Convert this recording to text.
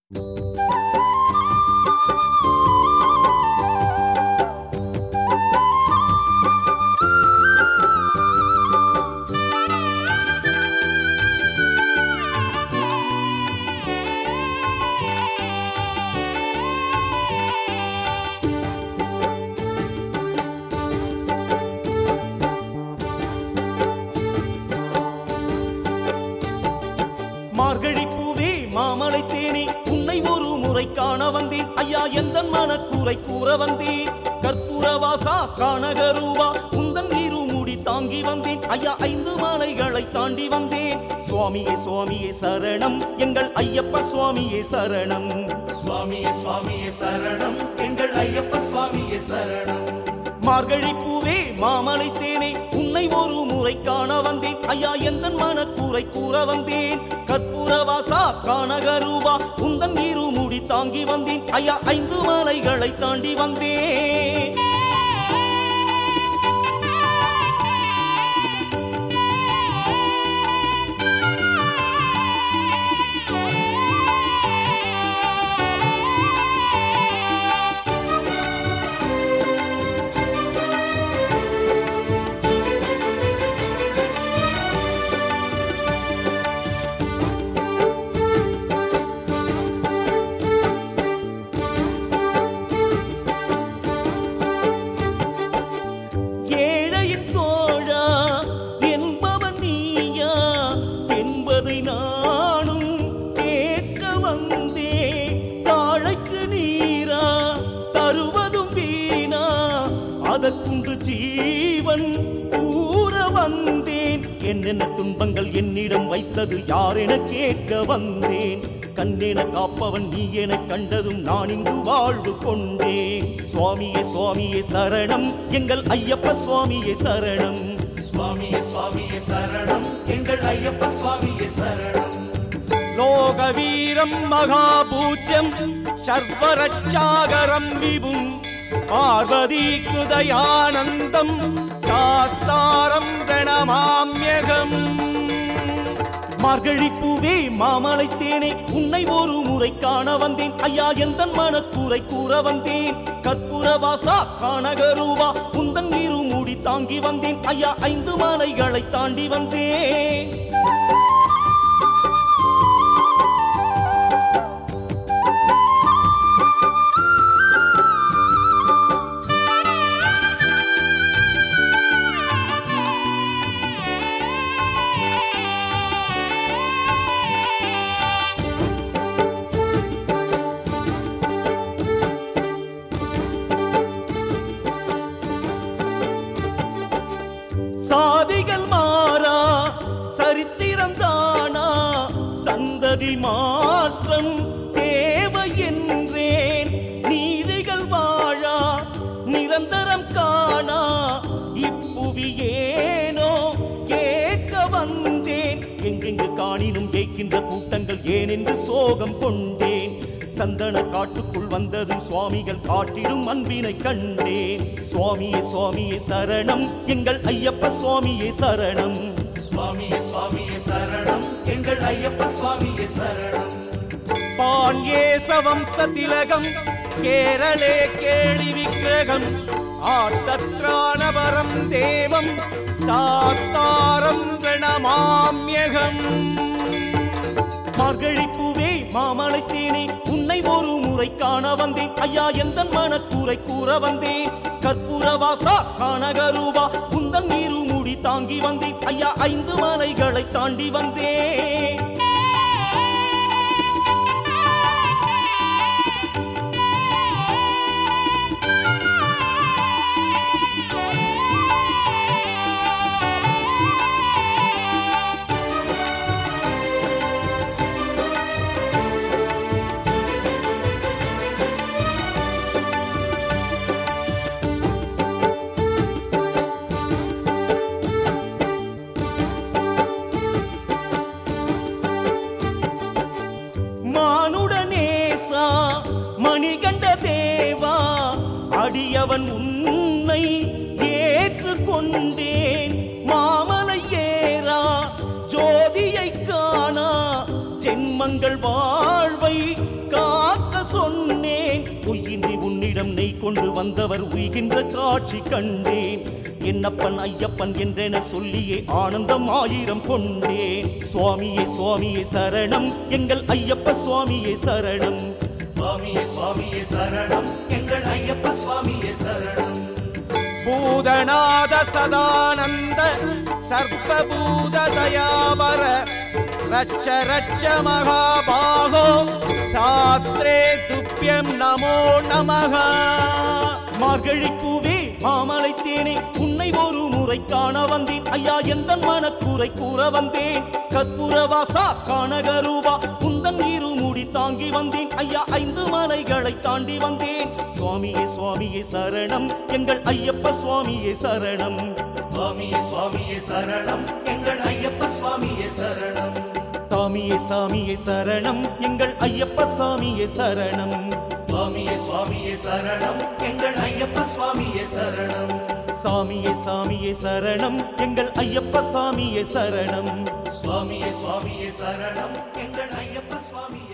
மார்கழி பூவே மாமலை தேனே உன்னை ஒரு முறை காண வந்தேன் ஐயா எந்த மனக்கூரை கூற வந்தேன் கற்பூர வாசா கானகரூபா உந்தன் இருமுடி தாங்கி வந்தேன் ஐயா ஐந்து மலைகளை தாண்டி வந்தேன் சுவாமியே சுவாமியே சரணம் எங்கள் ஐயப்ப சுவாமியே சரணம் சுவாமியே சுவாமியே சரணம் எங்கள் ஐயப்ப சுவாமியே சரணம் மார்கழி பூவே மாமலை தேனே உன்னை ஒரு முறை காண வந்தேன் ஐயா எந்த மனக்கூரை கூற வந்தேன் கற்பூர வாசா கானகரூபா உந்தன் இருமுடி தாங்கி வந்தேன் ஐயா ஐந்து மலைகளை தாண்டி வந்தேன் ஏழையின் தோழா என்பவன் நீயா என்பதை நானும் கேட்க வந்தே தாழைக்கு நீரா தருவதும் வீணா அதற்குண்டு ஜீவன் கூற வந்தேன் என்னென்ன துன்பங்கள் என்னிடம் வைத்தது யார் என கேட்க வந்தேன் கண்ணென காப்பவன் நீ என கண்டதும் நான் இங்கு வாழ்வு கொண்டேன் சுவாமியே சுவாமியே சரணம் எங்கள் ஐயப்ப சுவாமியே சரணம் சுவாமியே சுவாமியே சரணம் எங்கள் ஐயப்ப சுவாமியே சரணம் லோக வீரம் மகாபூஜ்யம் சர்வரட்சாகரம் விபும் பார்வதி குதயானந்தம் சாஸ்தாரம் பிரணமாம்யகம் மார்கழி பூவே மாமலை தேனே உன்னை ஒரு முறை காண வந்தேன் ஐயா எந்த மனக்கூரை கூற வந்தேன் கற்பூர வாசா கானகரூபா உந்தன் இருமுடி தாங்கி வந்தேன் ஐயா ஐந்து மலைகளை தாண்டி வந்தேன் சாதிகள் மாறா சரித்திரம் தானா சந்ததி மாற்றம் தேவை என்றேன் நீதிகள் வாழா நிரந்தரம் காணா இப்புவி ஏனோ கேட்க வந்தேன் எங்கெங்கு காணினும் கேட்கின்ற கூட்டங்கள் ஏன் என்று சோகம் கொண்டேன் சந்தன காட்டுக்குள் வந்ததும் சுவாமிகள் காட்டிடும் அன்பினை கண்டேன் சுவாமியே சுவாமியே சரணம் எங்கள் ஐயப்ப சுவாமியே சரணம் சுவாமியே சுவாமியே சரணம் எங்கள் ஐயப்ப சுவாமியே சரணம் பாண்யேசவம் சதிலகம் கேரளே கேளி விக்கிரகம் ஆர்த்தத்ராணவரம் தேவம் சாஸ்தாரம் பிரணமாம்யகம் மார்கழி பூவே மாமலை தேனே உன்னை ஒரு முறை காண வந்தேன் ஐயா எந்த மனக்கூரை கூற வந்தேன் கற்பூர வாசா கானகரூபா உந்தன் இருமுடி தாங்கி வந்தேன் ஐயா ஐந்து மலைகளை தாண்டி வந்தேன் மானுடனேசா மணிகண்ட தேவா அடியவன் உன்னை ஏற்றுக்கொண்டேன் மாமலை ஏறா ஜோதியை காணா ஜென்மங்கள் வாழ்வை கா கொண்டு வந்தவர் உய்கின்ற காட்சி கண்டேன் என்னப்பன் ஐயப்பன் என்றென சொல்லியே ஆனந்தம் ஆயிரம் கொண்டேன் சுவாமியே சுவாமியே சரணம் எங்கள் ஐயப்ப சுவாமியே சரணம் சுவாமியே சுவாமியே சரணம் எங்கள் ஐயப்ப சுவாமியே சரணம் பூதநாத சதானந்த சர்வபூத தயாபர ரட்ச ரட்ச மகாபாகோ சாஸ்திரே துப்பியம் நமோ நமக மார்கழி பூவே மாமலை தேனே உன்னை ஒரு முறை காண வந்தேன் ஐயா எந்த மனக்கூரை கூற வந்தேன் கற்பூரவாசா கானகரூபா குந்தன் இருமுடி தாங்கி வந்தேன் ஐயா ஐந்து மலைகளை தாண்டி வந்தேன் சுவாமியே சுவாமியே சரணம் எங்கள் ஐயப்ப சுவாமியே சரணம் சுவாமியே சுவாமியே சரணம் எங்கள் ஐயப்ப சுவாமியே சரணம் சாமியே சாமியே சரணம் எங்கள் ஐயப்ப சாமியே சரணம் சுவாமியே சுவாமியே சரணம் எங்கள் ஐயப்ப சுவாமியே சரணம் சாமியே சாமியே சரணம் எங்கள் ஐயப்ப சாமியே சரணம் சுவாமியே சுவாமியே சரணம் எங்கள் ஐயப்ப சுவாமியே